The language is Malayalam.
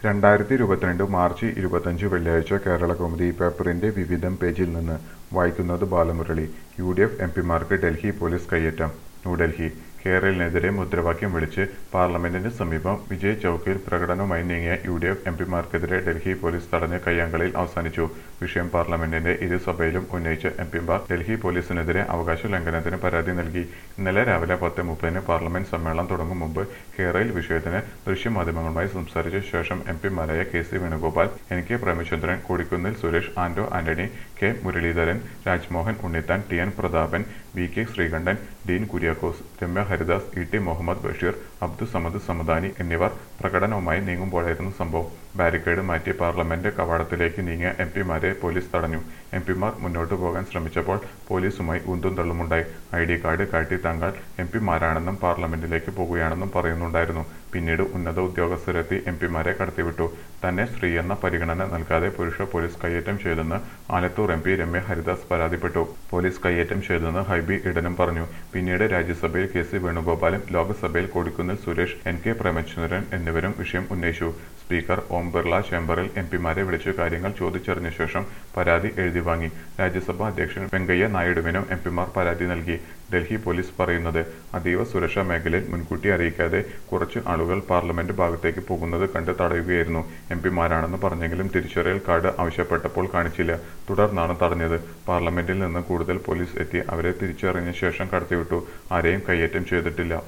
രണ്ടായിരത്തി ഇരുപത്തിരണ്ട് മാർച്ച് ഇരുപത്തഞ്ച് വെള്ളിയാഴ്ച കേരളകൗമുദി പേപ്പറിന്റെ വിവിധം പേജിൽ നിന്ന് വായിക്കുന്നത് ബാലമുരളി യു ഡി എഫ് എംപിമാർക്ക് ഡൽഹി പോലീസ് കയ്യേറ്റം ന്യൂഡൽഹി കേരളിനെതിരെ മുദ്രാവാക്യം വിളിച്ച് പാർലമെന്റിന് സമീപം വിജയ് ചൌക്കിൽ പ്രകടനവുമായി നീങ്ങിയ യു ഡി എഫ് എംപിമാർക്കെതിരെ ഡൽഹി പോലീസ് തടഞ്ഞ കയ്യാങ്കളിയിൽ അവസാനിച്ചു വിഷയം പാർലമെന്റിന്റെ ഇരുസഭയിലും ഉന്നയിച്ച എംപിമാർ ഡൽഹി പോലീസിനെതിരെ അവകാശ ലംഘനത്തിന് പരാതി നൽകി ഇന്നലെ രാവിലെ പത്ത് മുപ്പതിന് പാർലമെന്റ് സമ്മേളനം തുടങ്ങും മുമ്പ് കേരളയിൽ വിഷയത്തിന് ദൃശ്യമാധ്യമങ്ങളുമായി സംസാരിച്ച ശേഷം എംപിമാരായ K C Venugopal N K Premachandran Kodikunnil Suresh Anto Antony K Muraleedharan Rajmohan Unnithan T N Prathapan V K Sreekandan Dean Kuriakose Ramya Haridas E T Muhammad Basheer Abdussamad Samadani എന്നിവർ പ്രകടനവുമായി നീങ്ങുമ്പോഴായിരുന്നു സംഭവം ബാരിക്കേഡ് മാറ്റി പാർലമെന്റ് കവാടത്തിലേക്ക് നീങ്ങിയ എംപിമാരെ പോലീസ് തടഞ്ഞു എംപിമാർ മുന്നോട്ടു പോകാൻ ശ്രമിച്ചപ്പോൾ പോലീസുമായി ഉന്തും തള്ളുമുണ്ടായി ഐ ഡി കാർഡ് കാട്ടി തങ്ങൾ എംപിമാരാണെന്നും പാർലമെന്റിലേക്ക് പോകുകയാണെന്നും പറയുന്നുണ്ടായിരുന്നു പിന്നീട് ഉന്നത ഉദ്യോഗസ്ഥരെത്തി എംപിമാരെ കടത്തിവിട്ടു തന്നെ സ്ത്രീയെന്ന പരിഗണന നൽകാതെ പുരുഷ പോലീസ് കയ്യേറ്റം ചെയ്തെന്ന് ആലത്തൂർ എം പി രമ്യ ഹരിദാസ് പരാതിപ്പെട്ടു പോലീസ് കയ്യേറ്റം ചെയ്തെന്ന് ഹൈബി ഇടനും പറഞ്ഞു പിന്നീട് രാജ്യസഭയിൽ കെ സി വേണുഗോപാലും ലോക്സഭയിൽ കൊടിക്കുന്നിൽ സുരേഷ് എൻ കെ പ്രേമചന്ദ്രൻ എന്നിവരും വിഷയം ഉന്നയിച്ചു സ്പീക്കർ ഓം ബിർള ചേംബറിൽ എംപിമാരെ വിളിച്ച് കാര്യങ്ങൾ ചോദിച്ചറിഞ്ഞ ശേഷം പരാതി എഴുതി വാങ്ങി രാജ്യസഭാ അധ്യക്ഷൻ വെങ്കയ്യ നായിഡുവിനും എംപിമാർ പരാതി നൽകി ഡൽഹി പോലീസ് പറയുന്നത് അതീവ സുരക്ഷാ മേഖലയിൽ മുൻകൂട്ടി അറിയിക്കാതെ കുറച്ച് ആളുകൾ പാർലമെന്റ് ഭാഗത്തേക്ക് പോകുന്നത് കണ്ട് തടയുകയായിരുന്നു എംപിമാരാണെന്ന് പറഞ്ഞെങ്കിലും തിരിച്ചറിയൽ കാർഡ് ആവശ്യപ്പെട്ടപ്പോൾ കാണിച്ചില്ല തുടർന്നാണ് തടഞ്ഞത് പാർലമെന്റിൽ നിന്ന് കൂടുതൽ പോലീസ് എത്തി അവരെ തിരിച്ചറിഞ്ഞ ശേഷം കടത്തിവിട്ടു ആരെയും കയ്യേറ്റം ചെയ്തിട്ടില്ല